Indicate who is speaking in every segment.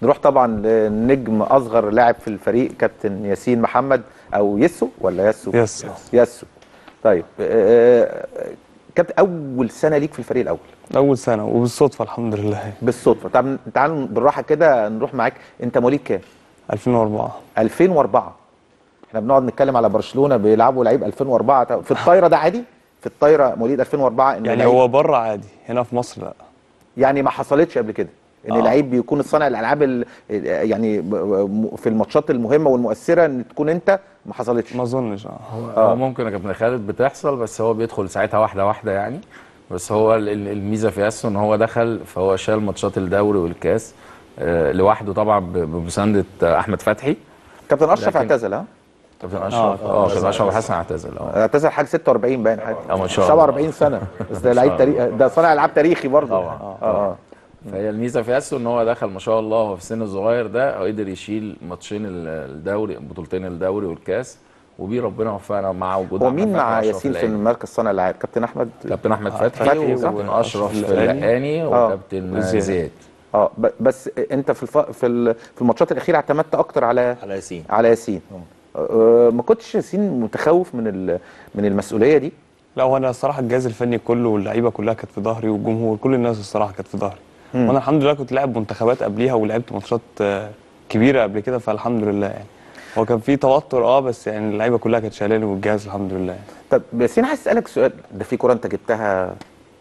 Speaker 1: نروح طبعا للنجم اصغر لاعب في الفريق كابتن ياسين محمد او يسو ولا يسو
Speaker 2: يس
Speaker 1: يسو طيب آه، كابتن اول سنه ليك في الفريق الاول
Speaker 2: اول سنه وبالصدفه الحمد لله
Speaker 1: بالصدفه طب تعالوا بالراحه كده نروح معاك انت مواليد كام
Speaker 2: 2004
Speaker 1: 2004 احنا بنقعد نتكلم على برشلونه بيلعبوا لعيب 2004 في الطايره ده عادي في الطايره مواليد 2004 ان
Speaker 2: يعني
Speaker 1: لعيب-
Speaker 2: هو بره عادي هنا في مصر لا
Speaker 1: يعني ما حصلتش قبل كده ان
Speaker 2: آه.
Speaker 1: لعيب بيكون صانع الالعاب ال- يعني ب- ب- في الماتشات المهمه والمؤثره ان تكون انت ما حصلتش
Speaker 2: ما اظنش اه
Speaker 3: هو ممكن يا كابتن خالد بتحصل بس هو بيدخل ساعتها واحده واحده يعني بس هو ال- ال- الميزه في ياسو ان هو دخل فهو شال ماتشات الدوري والكاس آه، لوحده طبعا ب- بمسانده آه، احمد فتحي
Speaker 1: كابتن اشرف
Speaker 3: لكن-
Speaker 1: اعتزل ها
Speaker 3: كابتن اشرف اه كابتن اشرف حسن اعتزل اه
Speaker 1: اعتزل حاجه 46 باين حاجه
Speaker 3: آه، ما شاء الله.
Speaker 1: 47 سنه بس ده لعيب تاريخ ده صانع العاب تاريخي برضه
Speaker 3: طبعا.
Speaker 1: اه اه
Speaker 3: فهي الميزه في ياسو ان هو دخل ما شاء الله هو في السن الصغير ده قدر يشيل ماتشين ال- الدوري بطولتين الدوري والكاس وبيه ربنا وفقنا مع وجود
Speaker 1: هو
Speaker 3: أحمد
Speaker 1: مين
Speaker 3: فتحي
Speaker 1: مع
Speaker 3: وأشرف
Speaker 1: ياسين في
Speaker 3: العيني.
Speaker 1: المركز صانع الالعاب كابتن احمد
Speaker 3: كابتن احمد فتحي
Speaker 1: فتحي صح؟
Speaker 3: وكابتن اشرف
Speaker 2: اللقاني.
Speaker 3: اللقاني
Speaker 1: آه.
Speaker 3: وكابتن
Speaker 2: وزياد.
Speaker 3: زياد
Speaker 1: اه ب- بس انت في الف... في ال- في الماتشات الاخيره اعتمدت اكتر على
Speaker 4: على ياسين
Speaker 1: على ياسين آه، ما كنتش ياسين متخوف من ال... من المسؤوليه دي
Speaker 2: لا هو انا الصراحه الجهاز الفني كله واللعيبه كلها كانت في ظهري والجمهور كل الناس الصراحه كانت في ظهري وانا الحمد لله كنت لاعب منتخبات قبليها ولعبت ماتشات آه، كبيره قبل كده فالحمد لله يعني هو كان في توتر اه بس يعني اللعيبه كلها كانت شايلاني والجهاز الحمد لله يعني.
Speaker 1: طب ياسين عايز اسالك سؤال ده في كره انت جبتها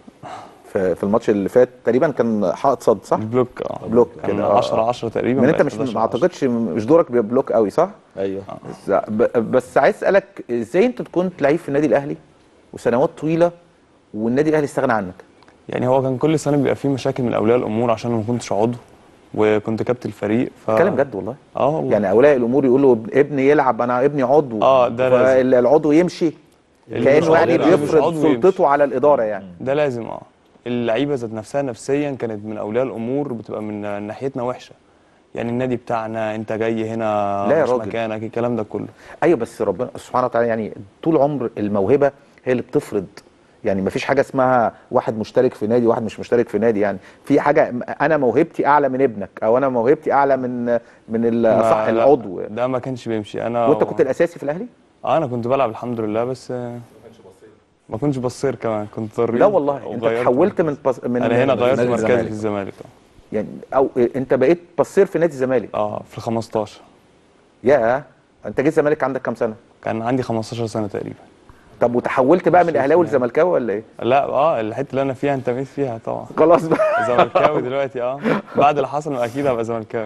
Speaker 1: في في الماتش اللي فات تقريبا كان حائط صد صح؟
Speaker 2: بلوك اه
Speaker 1: بلوك
Speaker 2: كان
Speaker 1: كده، آه.
Speaker 2: 10 10 تقريبا
Speaker 1: من انت
Speaker 2: بقت
Speaker 1: مش
Speaker 2: 11
Speaker 1: ما
Speaker 2: 10.
Speaker 1: اعتقدش مش دورك بيبلوك قوي صح؟
Speaker 4: ايوه
Speaker 1: بس- ب- بس عايز اسالك ازاي انت كنت لعيب في النادي الاهلي وسنوات طويله والنادي الاهلي استغنى عنك
Speaker 2: يعني هو كان كل سنه بيبقى فيه مشاكل من اولياء الامور عشان أنا ما كنتش عضو وكنت كابتن الفريق ف
Speaker 1: اتكلم جد والله
Speaker 2: اه والله
Speaker 1: يعني اولياء الامور يقولوا ابني يلعب انا ابني عضو
Speaker 2: آه، ده لازم.
Speaker 1: فالعضو يمشي
Speaker 2: اللي مش
Speaker 1: كانه يعني
Speaker 2: عضو- اللي مش
Speaker 1: بيفرض
Speaker 2: عضو
Speaker 1: سلطته
Speaker 2: يمشي.
Speaker 1: على الاداره يعني
Speaker 2: ده لازم اه اللعيبه ذات نفسها نفسيا كانت من اولياء الامور بتبقى من ناحيتنا وحشه يعني النادي بتاعنا انت جاي هنا
Speaker 1: لا يا
Speaker 2: مش
Speaker 1: راجل.
Speaker 2: مكانك الكلام ده كله
Speaker 1: ايوه بس ربنا سبحانه وتعالى يعني طول عمر الموهبه هي اللي بتفرض يعني ما فيش حاجه اسمها واحد مشترك في نادي وواحد مش مشترك في نادي يعني في حاجه انا موهبتي اعلى من ابنك او انا موهبتي اعلى من من ال-
Speaker 2: ما-
Speaker 1: صح
Speaker 2: لا،
Speaker 1: العضو
Speaker 2: ده ما كانش بيمشي انا
Speaker 1: وانت كنت الاساسي في الاهلي
Speaker 2: اه انا كنت بلعب الحمد لله بس آه، ما كنتش بصير كمان كنت ضريب
Speaker 1: لا والله انت
Speaker 2: وغيرت
Speaker 1: تحولت
Speaker 2: مركزي.
Speaker 1: من بص... من
Speaker 2: انا هنا غيرت
Speaker 3: نادي
Speaker 2: مركزي
Speaker 3: الزمالك.
Speaker 2: في الزمالك آه.
Speaker 1: يعني او انت بقيت بصير في نادي الزمالك
Speaker 2: اه في ال 15
Speaker 1: يا انت جيت الزمالك عندك كام سنه
Speaker 2: كان عندي 15 سنه تقريبا
Speaker 1: طب وتحولت بقى من اهلاوي لزملكاوي ولا ايه
Speaker 2: لا اه الحته اللي انا فيها انتميت فيها طبعا
Speaker 1: خلاص بقى
Speaker 2: زملكاوي دلوقتي اه بعد اللي حصل اكيد هبقى زملكاوي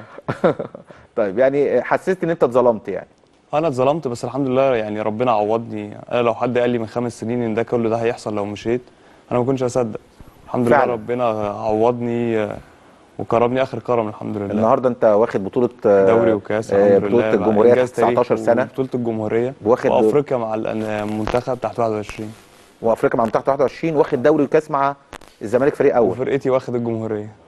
Speaker 1: طيب يعني حسيت ان انت اتظلمت يعني
Speaker 2: انا اتظلمت بس الحمد لله يعني ربنا عوضني انا لو حد قال لي من خمس سنين ان ده كل ده هيحصل لو مشيت انا ما كنتش هصدق الحمد
Speaker 1: فعلا.
Speaker 2: لله ربنا عوضني آه، وكرمني اخر كرم الحمد لله
Speaker 1: النهارده انت واخد بطوله آه،
Speaker 2: دوري وكاس
Speaker 1: آه،
Speaker 2: الحمد
Speaker 1: بطوله
Speaker 2: لله مع
Speaker 1: الجمهوريه
Speaker 2: إنجاز
Speaker 1: تحت 19
Speaker 2: تاريخي
Speaker 1: سنه
Speaker 2: بطوله الجمهوريه
Speaker 1: واخد
Speaker 2: وافريقيا مع الأن- المنتخب تحت 21
Speaker 1: وافريقيا مع تحت 21 واخد دوري وكاس مع الزمالك فريق اول
Speaker 2: وفرقتي واخد الجمهوريه